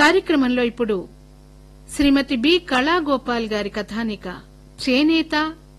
కార్యక్రమంలో ఇప్పుడు శ్రీమతి బి కళాగోపాల్ గారి కథానిక చేనేత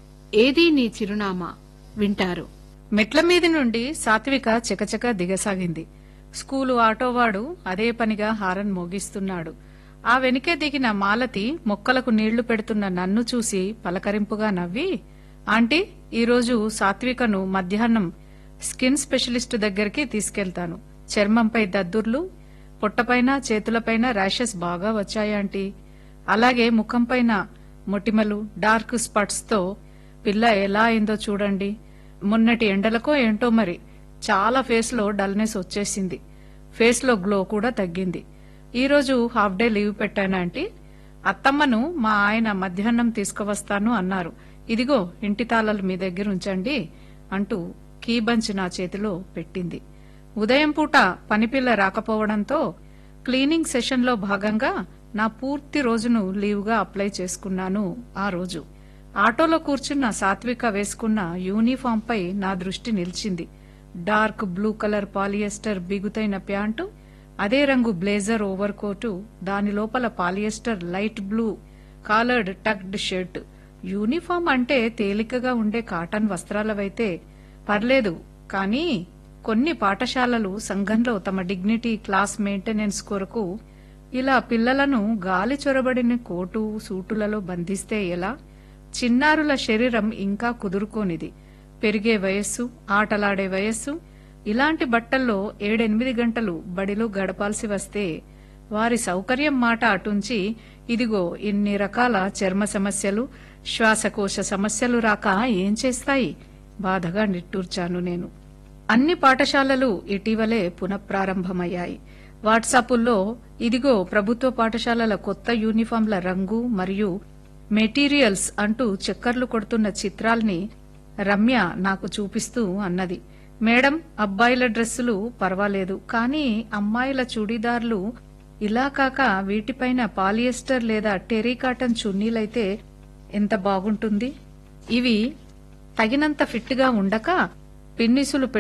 ఏదీ నీ చిరునామా వింటారు మెట్ల మీది నుండి సాత్విక చకచక దిగసాగింది స్కూలు ఆటోవాడు అదే పనిగా హారన్ మోగిస్తున్నాడు ఆ వెనుకే దిగిన మాలతి మొక్కలకు నీళ్లు పెడుతున్న నన్ను చూసి పలకరింపుగా నవ్వి ఆంటీ ఈరోజు సాత్వికను మధ్యాహ్నం స్కిన్ స్పెషలిస్ట్ దగ్గరికి తీసుకెళ్తాను చర్మంపై దద్దుర్లు పొట్టపైన చేతులపైన ర్యాషెస్ బాగా వచ్చాయాంటీ అలాగే ముఖంపైన మొటిమలు డార్క్ స్పాట్స్ తో పిల్ల ఎలా అయిందో చూడండి మొన్నటి ఎండలకో ఏంటో మరి చాలా ఫేస్ లో డల్నెస్ వచ్చేసింది ఫేస్ లో గ్లో కూడా తగ్గింది ఈ రోజు హాఫ్ డే లీవ్ పెట్టానంటే అత్తమ్మను మా ఆయన మధ్యాహ్నం తీసుకువస్తాను అన్నారు ఇదిగో ఇంటి తాళాలు మీ దగ్గర ఉంచండి అంటూ కీ బంచ్ నా చేతిలో పెట్టింది ఉదయం పూట పనిపిల్ల రాకపోవడంతో క్లీనింగ్ సెషన్లో భాగంగా నా పూర్తి రోజును లీవ్గా అప్లై చేసుకున్నాను ఆ రోజు ఆటోలో కూర్చున్న సాత్విక వేసుకున్న యూనిఫాంపై నా దృష్టి నిలిచింది డార్క్ బ్లూ కలర్ పాలియస్టర్ బిగుతైన ప్యాంటు అదే రంగు బ్లేజర్ ఓవర్ కోటు దాని లోపల polyester light blue collared tucked shirt uniform అంటే తేలికగా ఉండే కాటన్ వస్త్రాలవైతే పర్లేదు కానీ కొన్ని పాఠశాలలు సంఘంలో తమ డిగ్నిటీ క్లాస్ మెయింటెనెన్స్ కొరకు ఇలా పిల్లలను గాలి చొరబడిన కోటు సూటులలో బంధిస్తే ఎలా చిన్నారుల శరీరం ఇంకా కుదురుకోనిది పెరిగే వయస్సు ఆటలాడే వయస్సు ఇలాంటి బట్టల్లో ఏడెనిమిది గంటలు బడిలో గడపాల్సి వస్తే వారి సౌకర్యం మాట అటుంచి ఇదిగో ఇన్ని రకాల చర్మ సమస్యలు శ్వాసకోశ సమస్యలు రాక ఏం చేస్తాయి బాధగా నిట్టూర్చాను నేను అన్ని పాఠశాలలు ఇటీవలే పునఃప్రారంభమయ్యాయి వాట్సాపుల్లో ఇదిగో ప్రభుత్వ పాఠశాలల కొత్త యూనిఫాంల రంగు మరియు మెటీరియల్స్ అంటూ చక్కర్లు కొడుతున్న చిత్రాల్ని రమ్య నాకు చూపిస్తూ అన్నది మేడం అబ్బాయిల డ్రెస్సులు పర్వాలేదు కానీ అమ్మాయిల చూడీదార్లు ఇలా కాక వీటిపైన పాలియస్టర్ లేదా టెరీకాటన్ చున్నీలైతే ఎంత బాగుంటుంది ఇవి తగినంత ఫిట్ గా ఉండక పిన్నిసులు